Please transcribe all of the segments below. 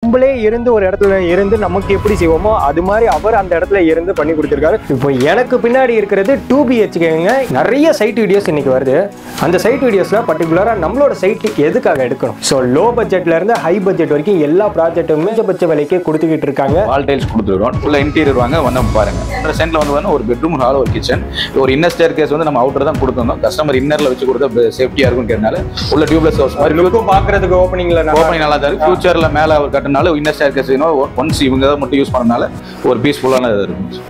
நம்மளே இருந்து ஒரு இடத்துல இருந்து நமக்கு எப்படி செய்வோமோ அது மாதிரி அவர் அந்த இடத்துல இருந்து பண்ணி கொடுத்துருக்காரு இப்போ எனக்கு பின்னாடி இருக்கிறது டூ பிஹெச்கேங்க நிறைய சைட் வீடியோஸ் இன்னைக்கு வருது அந்த சைட் வீடியோஸ்ல பர்டிகுலரா நம்மளோட சைட் எதுக்காக எடுக்கணும் ஸோ லோ பட்ஜெட்ல இருந்து ஹை பட்ஜெட் வரைக்கும் எல்லா ப்ராஜெக்ட்டுமே பட்ச விலைக்கு கொடுத்துக்கிட்டு இருக்காங்க வால் டைல்ஸ் கொடுத்துருக்கோம் ஃபுல்லாக இன்டீரியர் வாங்க வந்து பாருங்க இந்த சென்ட்ல வந்து வந்து ஒரு பெட்ரூம் ஹால் ஒரு கிச்சன் ஒரு இன்னர் ஸ்டேர் கேஸ் வந்து நம்ம அவுட்டர் தான் கொடுக்கணும் கஸ்டமர் இன்னர்ல வச்சு கொடுத்தா சேஃப்டியா இருக்கும்ன்றதுனால உள்ள டியூப்லெஸ் ஹவுஸ் மாதிரி லுக்கும் பார்க்கறதுக்கு ஓப்பனிங்ல ஓப்பனிங் நல்லா தான் இருக்கு ஃபியூச்சர்ல மேல அவர் கட்டினால இன்னர் ஸ்டேர் கேஸ் ஒன்ஸ் இவங்க தான் மட்டும் யூஸ் பண்ணனால ஒரு பீஸ்ஃபுல்லான இது இருக்கும்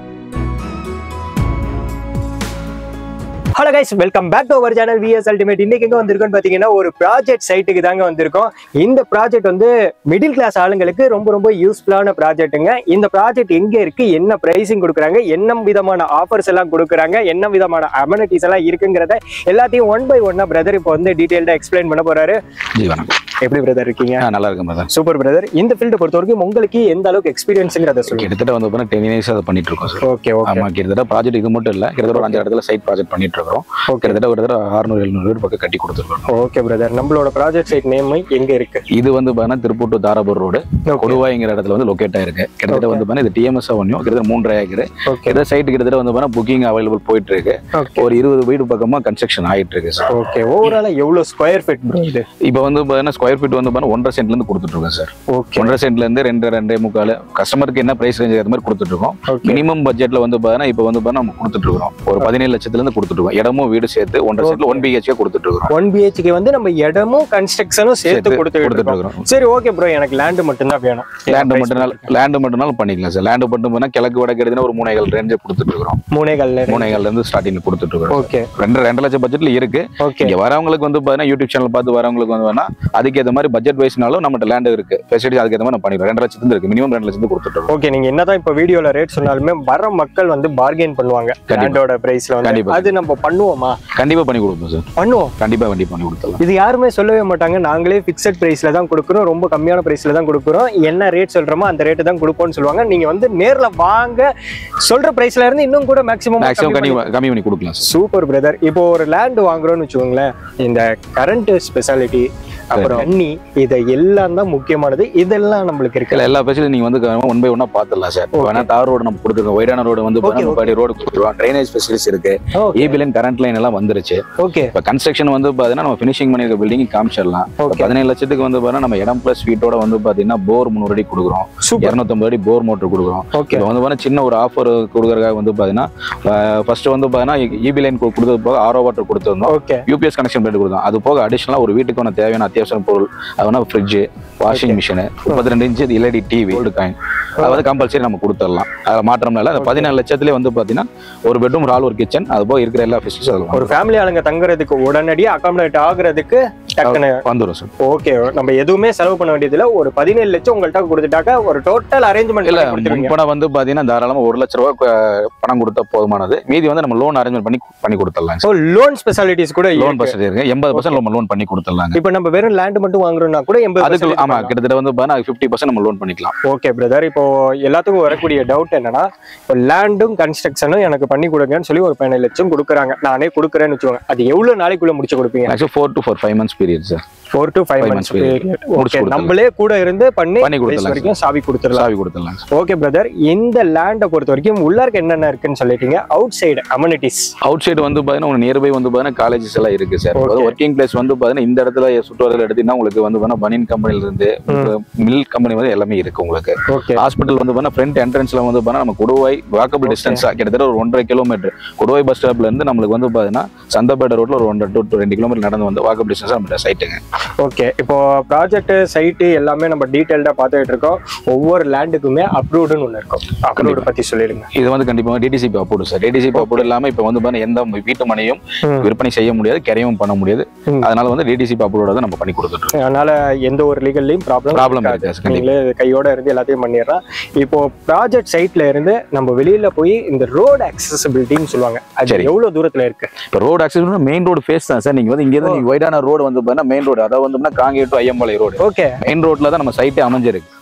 hello guys welcome back to our channel V S ultimate இன்னைக்கு எங்க வந்திருக்கோம்னு பாத்தீங்கன்னா ஒரு ப்ராஜெக்ட் சைட்டுக்கு தாங்க வந்திருக்கோம் இந்த ப்ராஜெக்ட் வந்து மிடில் கிளாஸ் ஆளுங்களுக்கு ரொம்ப ரொம்ப யூஸ்ஃபுல்லான ப்ராஜெக்ட்டுங்க இந்த ப்ராஜெக்ட் எங்க இருக்கு என்ன பிரைசிங் கொடுக்குறாங்க என்ன விதமான ஆஃபர்ஸ் எல்லாம் கொடுக்குறாங்க என்ன விதமான அமெனிட்டிஸ் எல்லாம் இருக்குங்கிறத எல்லாத்தையும் ஒன் பை ஒன்னா பிரதர் இப்போ வந்து டீடைல்டா எக்ஸ்பிளைன் பண்ண போறாரு ஜி வணக்கம் எப்படி பிரதர் இருக்கீங்க ஆ, நல்லா இருக்கும் மேடம் சூப்பர் பிரதர் இந்த ஃபீல்டு பொறுத்த வரைக்கும் உங்களுக்கு எந்த அளவுக்கு எக்ஸ்பீரியன்ஸுங்கிறத சொல்லுங்க கிட்டத்தட்ட வந்து பார்த்தா டென் இயர்ஸ் அதை பண்ணிட்டு இருக்கோம் சார் ஓகே ஓகே ஆமா கிட்டத்தட்ட ப்ராஜெக்ட் இது மட்டும் இல்ல கிட்டத்தட்ட ஒரு அஞ்சு இடத்துல சைட் ப்ராஜெக்ட் பண்ணிட்டு இருக்கோம் கிட்டத்தட்ட ஒரு தடவை அறுநூறு எழுநூறு பேர் பக்கம் கட்டி கொடுத்துருக்கோம் ஓகே பிரதர் நம்மளோட ப்ராஜெக்ட் சைட் நேம் எங்க இருக்கு இது வந்து பார்த்தீங்கன்னா திருப்பூர் டு தாராபுரம் ரோடு கொடுவாய்ங்கிற இடத்துல வந்து லொக்கேட் ஆயிருக்கு கிட்டத்தட்ட வந்து பார்த்தீங்கன்னா இது டிஎம்எஸ் அவன்யூ கிட்டத்தட்ட மூன்றரை ஏக்கர் ஓகே கிட்டத்தட்ட சைட் கிட்டத்தட்ட வந்து பார்த்தீங்கன்னா புக்கிங் அவைலபிள் போயிட்டு இருக்கு ஓகே ஒரு இருபது வீடு பக்கமா கன்ஸ்ட்ரக்ஷன் ஆயிட்டு இருக்கு சார் ஓகே ஓவராலா எவ்வளவு ஸ்கொயர் ஃபீட் ப்ரோ இது இப்போ வந்து பார்த்தீங்கன்னா ஸ்கொயர் ஃபீட் வந்து பார்த்தீங்கன்னா ஒன்றரை சென்ட்ல இருந்து கொடுத்துட்டு இருக்கோம் சார் ஓகே ஒன்றரை சென்ட்ல இருந்து ரெண்டு ரெண்டே முக்கால் கஸ்டமருக்கு என்ன பிரைஸ் ரேஞ்ச் அது மாதிரி கொடுத்துட்டு இருக்கோம் ஓகே மினிமம் பட்ஜெட்ல வந்து பார்த்தீங்கன்னா இப்போ வந்து பார்த்தீங்கன்னா நம்ம கொடுத்துட்டு இருக்கோம் ஒரு பதினேழு லட்சத்துல இருந்து கொடுத்துட்டு இருக்கோம் இடமும் வீடு சேர்த்து ஒன்றரை சென்ட்ல ஒன் பிஹெச்கே கொடுத்துட்டு இருக்கோம் ஒன் பிஹெச்கே வந்து நம்ம இடமும் கன்ஸ்ட்ரக்ஷனும் சேர்த்து சேர்த்து கொடுத்துட்டு கொடுத்துட்டு இருக்கோம் இருக்கோம் சரி ஓகே ப்ரோ எனக்கு லேண்ட் மட்டும்தான் வேணும் லேண்டு மட்டும்னாலும் லேண்டு மட்டும்னாலும் பண்ணிக்கலாம் சார் லேண்டு மட்டும் பண்ணா கிழக்கு வடக்கு எடுத்துனா ஒரு மூணேகால் ரேஞ்சு கொடுத்துட்டு இருக்கோம் மூணே கல்ல மூணேகால்ல இருந்து ஸ்டார்டிங் கொடுத்துட்டு இருக்கோம் ஓகே ரெண்டு ரெண்டு லட்சம் பட்ஜெட்ல இருக்கு ஓகே இங்க வரவங்களுக்கு வந்து பாத்தீங்கன்னா யூடியூப் சேனல் பார்த்து வரவங்களுக்கு வந்து வேணா அதுக்கேற்ற மாதிரி பட்ஜெட் வைஸ்னாலும் நம்மகிட்ட லேண்ட் இருக்கு ஃபெசிலிட்டி அதுக்கேற்ற மாதிரி நம்ம பண்ணிடுவோம் ரெண்டு லட்சத்துல இருக்கு மினிமம் ரெண்டு லட்சத்துக்கு கொடுத்துட்டு இருக்கோம் ஓகே நீங்க என்னதான் இப்ப வீடியோல ரேட் சொன்னாலுமே வர மக்கள் வந்து பார்கெயின் பண்ணுவாங்க கண்டிப்பா. லேண்டோட பிரைஸ்ல வந்து கண்டிப்பா. அது நம்ம பண்ணுவோமா கண்டிப்பா பண்ணி கொடுப்போம் சார் பண்ணுவோம் கண்டிப்பா வண்டி பண்ணி கொடுத்துடலாம் இது யாருமே சொல்லவே மாட்டாங்க நாங்களே ஃபிக்ஸட் பிரைஸ்ல தான் கொடுக்குறோம் ரொம்ப கம்மியான பிரைஸ்ல தான் கொடுக்குறோம் என்ன ரேட் சொல்றோமோ அந்த ரேட்டு தான் கொடுப்போம்னு சொல்லுவாங்க நீங்க வந்து நேர்ல வாங்க சொல்ற பிரைஸ்ல இருந்து இன்னும் கூட மேக்ஸிமம் மேக்ஸிமம் கம்மி கம்மி பண்ணி கொடுக்கலாம் சார் சூப்பர் பிரதர் இப்போ ஒரு லேண்ட் வாங்குறோம்னு வச்சுக்கோங்களேன் இந்த கரண்ட் ஸ்பெஷாலிட்டி அப்புறம் தண்ணி இதை எல்லாம் தான் முக்கியமானது இதெல்லாம் நம்மளுக்கு இல்ல இருக்குல்ல எல்லா ஃபெசிலிட்டி நீங்க வந்து ஒன் பை ஒன்னா பாத்துடலாம் சார் Okay. வேணா தார் ரோடு நம்ம கொடுத்துருக்கோம் ஒய்டான ரோடு வந்து Okay, முப்பாடி ரோடு கொடுத்துருவோம் ட்ரைனேஜ் ஃபெசிலிட்டிஸ் இருக்கு ஈபி லைன் கரண்ட் லைன் எல்லாம் வந்துருச்சு ஓகே இப்போ கன்ஸ்ட்ரக்ஷன் வந்து பாத்தீங்கன்னா நம்ம ஃபினிஷிங் பண்ணிருக்க பில்டிங் காமிச்சிடலாம் Okay. பதினேழு லட்சத்துக்கு வந்து பாத்தீங்கன்னா நம்ம இடம் பிளஸ் வீட்டோட வந்து பாத்தீங்கன்னா போர் முந்நூறு அடி கொடுக்குறோம் சூப்பர் இரநூத்தம்பது அடி போர் மோட்டர் கொடுக்குறோம் ஓகே இப்போ வந்து பாத்தீங்கன்னா சின்ன ஒரு ஆஃபர் கொடுக்கறதுக்காக வந்து பாத்தீங்கன்னா ஃபர்ஸ்ட் வந்து பாத்தீங்கன்னா இபி லைன் கொடுத்தது போக ஆரோ வாட்டர் கொடுத்துருந்தோம் ஓகே யூபிஎஸ் கனெக்ஷன் பண்ணி கொடுத்தோம் அது போக அடிஷனலா ஒரு வீட்டுக்கான தேவையான அத்தியாவசிய பொருள் அதுனா ஃப்ரிட்ஜ் வாஷிங் மிஷின் முப்பத்தி ரெண்டு inch LED TV old coin அது வந்து கம்பல்சரி நம்ம கொடுத்துடலாம் அதில் மாற்றம் இல்லை அந்த பதினேழு லட்சத்துலேயே வந்து பார்த்தீங்கன்னா ஒரு பெட்ரூம் ஹால் ஒரு கிச்சன் அது போக இருக்கிற எல்லா ஃபெசிலிட்டிஸ் அதில் ஒரு ஃபேமிலி ஆளுங்க தங்குறதுக்கு உடனடியாக அகாமடேட் ஆகுறதுக்கு டக்குன்னு வந்துடும் சார் ஓகே நம்ம எதுவுமே செலவு பண்ண வேண்டியதில்ல ஒரு பதினேழு லட்சம் உங்கள்கிட்ட கொடுத்துட்டாக்க ஒரு டோட்டல் அரேஞ்ச்மெண்ட் இல்ல கொடுத்துருவீங்க முன்பணம் வந்து பாத்தீங்கன்னா தாராளமா ஒரு லட்ச ரூபாய் கு- பணம் கொடுத்தா போதுமானது மீதி வந்து நம்ம லோன் அரேஞ்ச்மெண்ட் பண்ணி பண்ணி கொடுத்துடலாம் ஸோ லோன் ஸ்பெஷாலிட்டிஸ் கூட லோன் இருக்கு பர்சன்டேஜ் இருக்கு எண்பது பர்சன்ட் நம்ம லோன் பண்ணி கொடுத்துடலாங்க இப்போ நம்ம வெறும் லேண்ட் மட்டும் வாங்குறோம்னா கூட எண்பது அதுக்கு ஆமா கிட்டத்தட்ட வந்து பாத்தீங்கன்னா ஃபிஃப்டி பர்சன்ட் நம்ம லோன் பண்ணிக்கலாம் ஓகே பிரதர் இப்போ எல்லாத்துக்கும் வரக்கூடிய டவுட் என்னன்னா இப்போ லேண்டும் கன்ஸ்ட்ரக்ஷனும் எனக்கு பண்ணி கொடுங்கன்னு சொல்லி ஒரு பதினேழு லட்சம் கொடுக்குறாங்க நானே கொடுக்குறேன்னு வச்சுக்கோங்க அது எவ்வளவு நாளைக்குள்ள முடிச்சு கொடுப்பீங்க actually four to four five months period sir four to five Five மந்த்ஸ் months period. பீரியட் முடிச்சு ஓகே கொடுத்துடலாம். நம்மளே கூட இருந்து பண்ணி பண்ணி கடைசி கொடுத்துடலாம் வரைக்கும் சாவி கொடுத்துடலாம் சாவி கொடுத்துடலாம் ஓகே பிரதர் இந்த லேண்டை பொறுத்த வரைக்கும் உள்ளார்க்கு என்னென்ன இருக்குன்னு சொல்லிட்டீங்க outside amenities outside வந்து பாத்தீங்கன்னா உங்களுக்கு நியர்பை வந்து பாத்தீங்கன்னா காலேஜஸ் எல்லாம் இருக்கு சார் Okay. ஒர்க்கிங் பிளேஸ் வந்து பாத்தீங்கன்னா இந்த இடத்துல சுற்றுவதில் எடுத்தீங்கன்னா உங்களுக்கு வந்து பாத்தீங்கன்னா பனியன் கம்பெனில இருந்து மில் கம்பெனி வந்து எல்லாமே இருக்கு உங்களுக்கு ஓகே ஹாஸ்பிட்டல் வந்து பாத்தீங்கன்னா ஃப்ரண்ட் என்ட்ரன்ஸ்ல வந்து பாத்தீங்கன்னா நம்ம கொடுவாய் வாக்கபிள் டிஸ்டன்ஸா கிட்டத்தட்ட ஒரு ஒன்றரை கிலோமீட்டர் கொடுவாய் பஸ் ஸ்டாப்ல இருந்து நம்மளுக்கு வந்து பாத்தீங்கன்னா சந்தப்பேட்டை ரோட்ல ஒரு ஒன்றரை டு ரெண்டு கிலோமீட்டர் நடந்து வந்து வாக்கபிள் டிஸ்டன்ஸ் நம்ம சைட்டுங்க ஓகே இப்போ ப்ராஜெக்ட் சைட்டு எல்லாமே நம்ம டீட்டெயில்டாக பார்த்துட்டு இருக்கோம் ஒவ்வொரு லேண்டுக்குமே அப்ரூவ்டுன்னு ஒன்று இருக்கும் அப்ரூவ்டு பற்றி சொல்லிடுங்க இது வந்து கண்டிப்பா DTCP approve sir DTCP approve இல்லாம இப்ப வந்து பாத்தீங்கன்னா எந்த வீட்டு மனையும் ம். விற்பனை செய்ய முடியாது கரையும் பண்ண முடியாது ம். அதனால வந்து டிடிசிபி அப்ரூவோட தான் நம்ம பண்ணி கொடுத்துட்டு அதனால எந்த ஒரு லீகல்லையும் ப்ராப்ளம் ப்ராப்ளம் இருக்காது சார் கண்டிப்பா நீங்களே கையோட இருந்து எல்லாத்தையும் பண்ணிடுறோம் இப்போ ப்ராஜெக்ட் சைட்ல இருந்து நம்ம வெளியில போய் இந்த ரோடு அக்சசபிலிட்டின்னு சொல்லுவாங்க அது சரி. எவ்வளவு தூரத்துல இருக்கு இப்போ road accident main road face தான் சார் நீங்க வந்து இங்க இருந்து நீங்க வைடான ரோடு வந்து பாத்தீங்கன்னா மெயின் ரோடு அதாவது வந்து connect to Iyampalayam road okay main ரோட்ல தான் நம்ம சைட்டே அமைஞ்சிருக்கு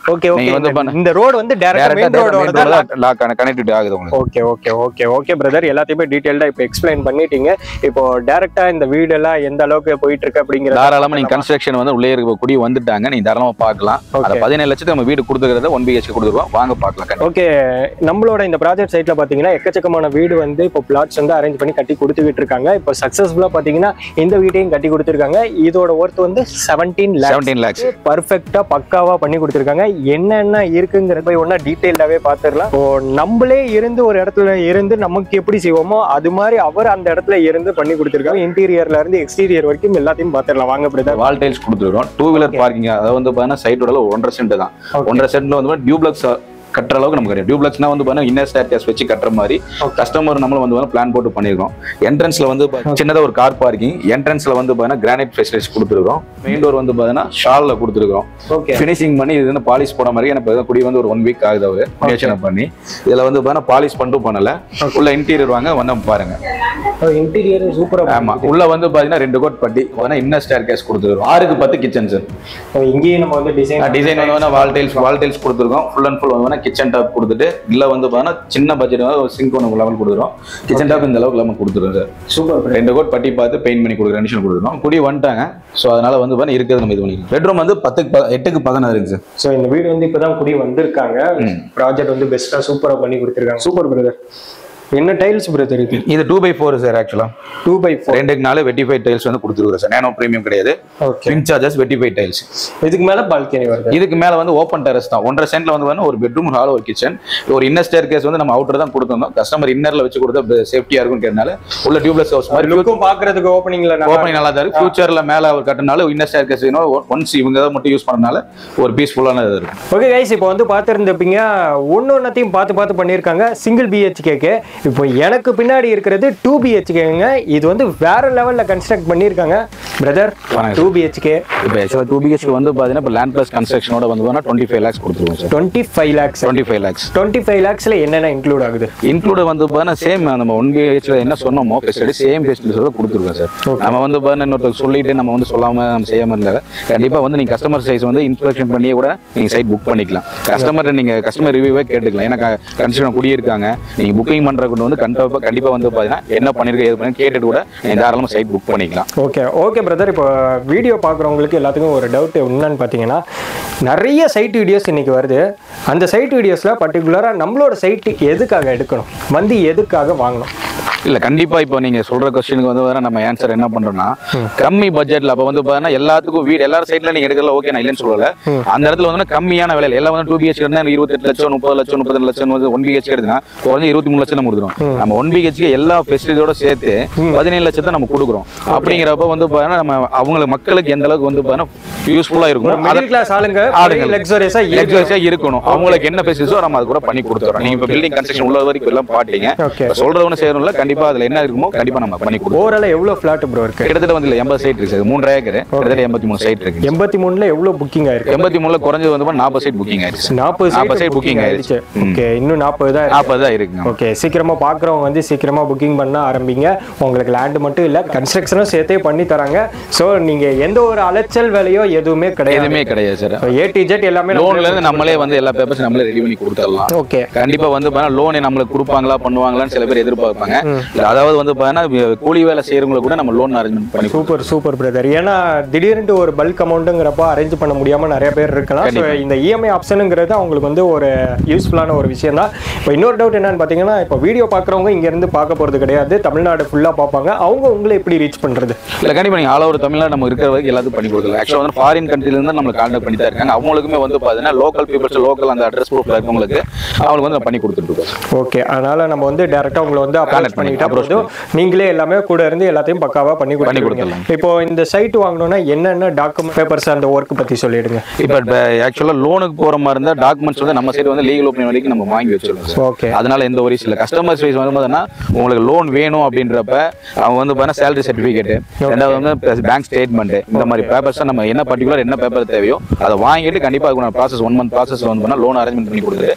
ஓகே ஓகே நீங்க வந்து பண்ண- இந்த ரோடு வந்து டைரக்டா மெயின் ரோடோட தான் கனெக்டிவிட்டி ஆகுது உங்களுக்கு okay okay okay okay brother எல்லாத்தையுமே டீடைல்டா இப்போ எக்ஸ்பிளைன் பண்ணிட்டீங்க இப்போ டைரக்டா இந்த வீடு எல்லாம் எந்த அளவுக்கு போயிட்டு இருக்கு அப்படிங்கறத தாராளமா நீங்க கன்ஸ்ட்ரக்ஷன் வந்து உள்ளே இருக்க குடி வந்துட்டாங்க நீங்க தாராளமா பார்க்கலாம் அந்த Okay. பதினேழு லட்சத்துக்கு நம்ம வீடு கொடுத்துக்கிறத ஒன் பிஹெச்கே கொடுத்துருவோம் வாங்க பார்க்கலாம் கண்டிப்பா. ஓகே நம்மளோட இந்த ப்ராஜெக்ட் சைட்ல பாத்தீங்கன்னா எக்கச்சக்கமான வீடு வந்து இப்போ பிளாட்ஸ் வந்து அரேஞ்ச் பண்ணி கட்டி கொடுத்துக்கிட்டு இருக்காங்க இப்போ சக்சஸ்ஃபுல்லா பாத்தீங்கன்னா இந்த வீட்டையும் கட்டி கொடுத்துருக்காங்க இதோட ஒர்த் வந்து செவன்டீன் லேக்ஸ் 17 lakhs பர்ஃபெக்டா பக்காவா பண்ணி கொடுத்துருக்காங்க என்னென்ன இருக்குங்கிறத போய் ஒன்னா டீட்டெயில்டாவே பார்த்துடலாம் இப்போ நம்மளே இருந்து ஒரு இடத்துல இருந்து நமக்கு எப்படி செய்வோமோ அது மாதிரி அவர் அந்த இடத்துல இருந்து பண்ணி கொடுத்துருக்காங்க இன்டீரியர்ல இருந்து எக்ஸ்டீரியர் வரைக்கும் எல்லாத்தையும் பார்த்துடலாம் வாங்க பிரதர் வால் டைல்ஸ் கொடுத்துருக்கோம் டூ வீலர் பார்க்கிங் அதாவது வந்து பாத்தீங்கன்னா சைட்டோட ஒன்றரை சென்ட் தான் ஒன்றரை சென்ட்ல வந்து டியூப்ளக்ஸ் கட்டுற அளவுக்கு நமக்கு கிடையாது டியூப்ளக்ஸ்னா வந்து பாத்தீங்கன்னா இன்னர் ஸ்டேர் கேஸ் வச்சு கட்டுற மாதிரி Okay. கஸ்டமர் நம்மளும் வந்து பிளான் போட்டு பண்ணிருக்கோம் என்ட்ரன்ஸ்ல வந்து பா- சின்னதா ஒரு கார் பார்க்கிங் என்ட்ரன்ஸ்ல வந்து பாத்தீங்கன்னா கிரானைட் ஃபெசிலிட்டிஸ் கொடுத்துருக்கோம் மெயின் டோர் வந்து பாத்தீங்கன்னா ஷால்ல கொடுத்துருக்கோம் ஓகே ஃபினிஷிங் பண்ணி இது வந்து பாலிஷ் போட மாதிரி எனக்கு இப்ப குடி வந்து ஒரு ஒன் வீக் ஆகுது அவரு யோசனை பண்ணி இதுல வந்து பாத்தீங்கன்னா பாலிஷ் பண்ணிட்டு பண்ணல உள்ள இன்டீரியர் வாங்க வந்து பாருங்க இன்டீரியர் சூப்பரா ஆமா உள்ள வந்து பாத்தீங்கன்னா ரெண்டு கோட் பட்டி இன்னர் ஸ்டேர் கேஸ் கொடுத்துருக்கோம் ஆறுக்கு பத்து கிச்சன் சார் இங்கேயும் நம்ம வந்து டிசைன் டிசைன் வந்து வால் டைல்ஸ் வால் டைல்ஸ் கொடுத்துருக்கோம் ஃபுல் அண்ட் ஃபுல் வந்து கிச்சன் டாப் கொடுத்துட்டு இல்ல வந்து பாத்தீங்கன்னா சின்ன பட்ஜெட் ஒரு சிங்க் ஒன்று லெவல் கொடுக்குறோம் கிச்சன் டாப் இந்த அளவுக்கு நம்ம கொடுத்துருக்கோம் சார் சூப்பர் ரெண்டு கோட் பட்டி பார்த்து பெயிண்ட் பண்ணி கொடுக்குற கண்டிஷன் கொடுக்குறோம் குடி வந்துட்டாங்க ஸோ அதனால வந்து பாத்தீங்கன்னா இருக்கிறது நம்ம இது பண்ணிக்கலாம் பெட்ரூம் வந்து பத்துக்கு ப- எட்டுக்கு பதினாறுங்க சார் ஸோ இந்த வீடு வந்து இப்பதான் குடி வந்திருக்காங்க ம். ப்ராஜெக்ட் வந்து பெஸ்டா சூப்பரா பண்ணி கொடுத்துருக்காங்க சூப்பர் பிரதர் என்ன டைல்ஸ் பிரதர் இது இது டூ பை ஃபோர் சார் ஆக்சுவலா டூ பை ஃபோர் ரெண்டுக்கு நாலு வெட்டிஃபைட் டைல்ஸ் வந்து கொடுத்துருக்குறோம் சார் நேனோ ப்ரீமியம் கிடையாது ஓகே பின் சார்ஜஸ் வெட்டிஃபைட் டைல்ஸ் இதுக்கு மேல பால்கனி வருது இதுக்கு மேல வந்து ஓப்பன் டெரஸ் தான் ஒன்றரை சென்ட்ல வந்து பாத்தீங்கன்னா ஒரு பெட்ரூம் ஹால் ஒரு கிச்சன் ஒரு இன்னர் ஸ்டேர் கேஸ் வந்து நம்ம அவுட்டர் தான் கொடுத்தோம் கஸ்டமர் இன்னர்ல வச்சு கொடுத்தா சேஃப்டியா இருக்கும்ன்றதுனால உள்ள டியூப்லெஸ் ஹவுஸ் மாதிரி லுக்கும் பாக்குறதுக்கு ஓப்பனிங்ல ஓப்பனிங் நல்லா தான் இருக்கு ஃபியூச்சர்ல மேல அவர் கட்டினால இன்னர் ஸ்டேர் கேஸ் ஒன்ஸ் இவங்க தான் மட்டும் யூஸ் பண்ணனால ஒரு பீஸ்ஃபுல்லான இது இருக்கும் ஓகே கைஸ் இப்போ வந்து பார்த்துருந்துப்பீங்க ஒன்று ஒன்றத்தையும் பார்த்து பார்த்து பண்ணியிருக்காங்க சிங்கிள் பிஹெச்கேக்கு இப்போ எனக்கு பின்னாடி இருக்கிறது டூ பிஹெச்கேங்க இது வந்து வேற லெவலில் கன்ஸ்ட்ரக்ட் பண்ணியிருக்காங்க பிரதர் வணக்கம். டூ பிஹெச்கே இப்போ ஆக்சுவலாக டூ பிஹெச்க்கு வந்து பார்த்தீங்கன்னா இப்போ லேண்ட் பிளஸ் கன்ஸ்ட்ரக்ஷனோட வந்து டுவெண்ட்டி ஃபைவ் லேக்ஸ் கொடுத்துருவோம் sir twenty five lakhs twenty five lakhs twenty five லேக்ஸில் என்னென்ன இன்க்ளூட் ஆகுது இன்க்ளூட் வந்து பார்த்தீங்கன்னா சேம் நம்ம ஒன் பிஹெச்ல என்ன சொன்னோமோ ஃபெசிலிட்டி சேம் ஃபெசிலிட்டிஸோட கொடுத்துருக்கோம் சார் நம்ம வந்து பார்த்தீங்கன்னா இன்னொருத்தர் சொல்லிட்டு நம்ம வந்து சொல்லாம நம்ம செய்யாம இருந்தாங்க கண்டிப்பா வந்து நீங்க கஸ்டமர் சைஸ் வந்து இன்ஸ்பெக்ஷன் பண்ணியே கூட நீங்க சைட் புக் பண்ணிக்கலாம் கஸ்டமர் நீங்க கஸ்டமர் ரிவ்யூவே கேட்டுக்கலாம் ஏன்னா கன்ஸ்ட்ரக்ஷன் குடியிருக்காங்க நீங்க புக்கிங் பண்றதுக்கு வந்து கண்டிப்பா கண்டிப்பா வந்து பார்த்தீங்கன்னா என்ன பண்ணிருக்க ஏது பண்ணி கேட்டுட்டு கூட நீங்க தாராளமா சைட் புக் பண்ணிக்கலாம் ஓகே ஓகே பிரதர் இப்போ வீடியோ பார்க்குறவங்களுக்கு எல்லாத்துக்கும் ஒரு டவுட் என்னன்னு பார்த்தீங்கன்னா நிறைய சைட் வீடியோஸ் இன்னைக்கு வருது அந்த சைட் வீடியோஸில் பர்டிகுலராக நம்மளோட சைட் எதுக்காக எடுக்கணும் வந்து எதுக்காக வாங்கணும் இல்ல கண்டிப்பா இப்போ நீங்க சொல்ற கொஸ்டினுக்கு வந்து வேற நம்ம ஆன்சர் என்ன பண்றோம்னா கம்மி பட்ஜெட்ல அப்ப வந்து பாத்தீங்கன்னா எல்லாத்துக்கும் வீடு எல்லாரும் சைட்ல நீங்க எடுக்கல ஓகே நான் இல்லைன்னு சொல்லல அந்த இடத்துல வந்து கம்மியான விலையில எல்லாம் வந்து டூ பிஹெச் இருந்தா இருபத்தெட்டு லட்சம் முப்பது லட்சம் முப்பது லட்சம் வந்து ஒன் பிஹெச் எடுத்துனா குறைஞ்ச இருபத்தி மூணு லட்சம் நம்ம கொடுக்குறோம் நம்ம ஒன் பிஹெச்க்கு எல்லா ஃபெசிலிட்டியோட சேர்த்து பதினேழு லட்சத்தை நம்ம கொடுக்குறோம் அப்படிங்கிறப்ப வந்து பாத்தீங்கன்னா நம்ம அவங்களுக்கு மக்களுக்கு எந்த அளவுக்கு வந்து பாத்தீங்கன்னா யூஸ்ஃபுல்லா இருக்கும் அதை மிடில் கிளாஸ் ஆளுங்க ஆளுங்க. லக்ஸரியஸாக லக்ஸரியா இருக்கணும் அவங்களுக்கு என்ன ஃபெசிலிட்டிஸோ நம்ம அது கூட பண்ணி கொடுத்துறோம் நீங்க இப்ப பில்டிங் கன்ஸ்ட்ரக்ஷன் உள்ள வரைக்கும் எல்லாம் பாட்டீங்க Okay. இப்ப சொல்றவனு செய்யணும்ல கண்டிப்பா அதுல என்ன இருக்குமோ கண்டிப்பா நம்ம பண்ணி கொடுப்போம் ஓவரால் எவ்வளோ ஃப்ளாட் ப்ரோ இருக்கு கிட்டத்தட்ட வந்து இல்ல எண்பது சைட் இருக்கு சார் மூன்றரை ஏக்கர் கிட்டத்தட்ட எண்பத்தி மூணு சைட் இருக்கு எண்பத்தி மூணுல எவ்வளோ புக்கிங் ஆயிருக்கு எண்பத்தி மூணுல குறைஞ்சது வந்து நாற்பது சைட் புக்கிங் ஆயிடுச்சு நாற்பது நாற்பது சைட் சைட் புக்கிங் புக்கிங் ஆயிடுச்சு ஆயிடுச்சு ம். ஓகே இன்னும் நாற்பது தான் இருக்கு நாற்பது தான் இருக்குங்க ஓகே சீக்கிரமா பாக்குறவங்க வந்து சீக்கிரமா புக்கிங் பண்ண ஆரம்பிங்க உங்களுக்கு லேண்ட் மட்டும் இல்ல கன்ஸ்ட்ரக்ஷனும் சேர்த்தே பண்ணி தராங்க ஸோ நீங்க எந்த ஒரு அலைச்சல் வேலையோ எதுவுமே கிடையாது எதுவுமே கிடையாது சார் ஏ டி ஜெட் எல்லாமே லோன்ல இருந்து நம்மளே வந்து எல்லா பேப்பர்ஸ் நம்மளே ரெடி பண்ணி கொடுத்துடலாம் ஓகே கண்டிப்பா வந்து லோனை நம்மளுக்கு கொடுப்பாங்களா பண்ணுவாங்களான்னு சில பேர் எதிர்பார்ப்பாங்க இல்ல, அதாவது வந்து பாத்தீங்கன்னா கூலி வேலை செய்யறவங்களுக்கு கூட நம்ம லோன் அரேஞ்ச்மெண்ட் பண்ணி சூப்பர் சூப்பர் பிரதர் ஏன்னா திடீர்னு ஒரு பல்க் அமௌண்ட்டுங்கிறப்ப அரேஞ்ச் பண்ண முடியாம நிறைய பேர் இருக்கலாம் ஸோ கண்டிப்பா. இந்த இஎம்ஐ ஆப்ஷனுங்கிறது அவங்களுக்கு வந்து ஒரு யூஸ்ஃபுல்லான ஒரு விஷயம் தான் இப்போ இன்னொரு டவுட் என்னன்னு பார்த்தீங்கன்னா இப்போ வீடியோ பார்க்குறவங்க இங்க இருந்து பார்க்க போறது கிடையாது தமிழ்நாடு ஃபுல்லா பார்ப்பாங்க அவங்க உங்களை எப்படி ரீச் பண்றது இல்ல கண்டிப்பா நீங்க ஆல் ஓவர் தமிழ்நாடு நம்ம இருக்கிற வரைக்கும் எல்லாத்துக்கும் பண்ணி கொடுக்கலாம் ஆக்சுவலா வந்து ஃபாரின் கண்ட்ரில இருந்து நம்ம கான்டாக்ட் பண்ணி தான் இருக்காங்க அவங்களுக்குமே வந்து பாத்தீங்கன்னா லோக்கல் பீப்புள்ஸ் லோக்கல் அந்த அட்ரஸ் ப்ரூஃப்ல இருக்கவங்களுக்கு அவங்களுக்கு வந்து நம்ம பண்ணி கொடுத்துட்டு இருக்கோம் ஓகே அதனால நம்ம வந்து டேரக்டா உங்களை வந்து அப்ரோச் Contact பண்ணி, பண்ணிட்டா approach போதும் நீங்களே எல்லாமே கூட இருந்து எல்லாத்தையும் பக்காவா பண்ணி பண்ணி கொடுத்துருவீங்க கொடுத்துடலாம். இப்போ இந்த சைட் வாங்கணும்னா என்னென்ன டாக்குமெண்ட் பேப்பர்ஸ் அந்த ஒர்க் பத்தி சொல்லிடுங்க இப்ப ஆக்சுவலா லோனுக்கு போற மாதிரி இருந்தா டாக்குமெண்ட்ஸ் வந்து நம்ம சைடு வந்து லீகல் ஓப்பனிங் வரைக்கும் நம்ம வாங்கி வச்சிருக்கோம் சார் ஓகே அதனால எந்த ஒரு இல்ல கஸ்டமர் சைஸ் வந்து பார்த்தீங்கன்னா உங்களுக்கு லோன் வேணும் அப்படின்றப்ப அவங்க வந்து பார்த்தீங்கன்னா சேலரி சர்டிஃபிகேட் ரெண்டாவது வந்து பேங்க் ஸ்டேட்மெண்ட் இந்த மாதிரி பேப்பர்ஸ் நம்ம என்ன பர்டிகுலர் என்ன பேப்பர் தேவையோ அதை வாங்கிட்டு கண்டிப்பா அதுக்கு ப்ராசஸ் ஒன் மந்த் ப்ராசஸ் வந்து பண்ணா லோன் அரேஞ்ச்மெண்ட் பண்ணி கொடுத்துட்டு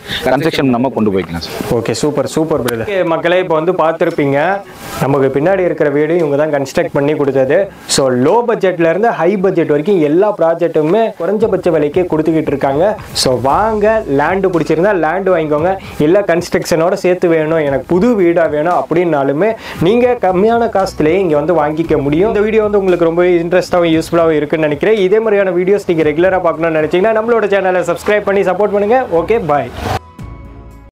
கன்ஸ்ட்ரக்ஷன் நம்ம கொண்டு போய்க்கலாம் sir okay super super brother மக்களே இப்போ வந்து பார்த்துருப்பீங்க நமக்கு பின்னாடி இருக்கிற வீடு இவங்க தான் கன்ஸ்ட்ரக்ட் பண்ணி கொடுத்தது ஸோ லோ பட்ஜெட்ல இருந்து ஹை பட்ஜெட் வரைக்கும் எல்லா ப்ராஜெக்ட்டுமே குறைஞ்சபட்ச விலைக்கே கொடுத்துக்கிட்டு இருக்காங்க ஸோ வாங்க லேண்டு பிடிச்சிருந்தா லேண்டு வாங்கிக்கோங்க இல்லை கன்ஸ்ட்ரக்ஷனோட சேர்த்து வேணும் எனக்கு புது வீடாக வேணும் அப்படின்னாலுமே நீங்கள் கம்மியான காஸ்ட்லேயே இங்கே வந்து வாங்கிக்க முடியும் இந்த வீடியோ வந்து உங்களுக்கு ரொம்ப இன்ட்ரெஸ்ட்டாகவும் யூஸ்ஃபுல்லாகவும் இருக்குன்னு நினைக்கிறேன் இதே மாதிரியான வீடியோஸ் நீங்கள் ரெகுலராக பார்க்கணும்னு நினச்சிங்கன்னா நம்மளோட சேனலை சப்ஸ்கிரைப் பண்ணி சப்போர்ட் பண்ணுங்கள் ஓகே பாய்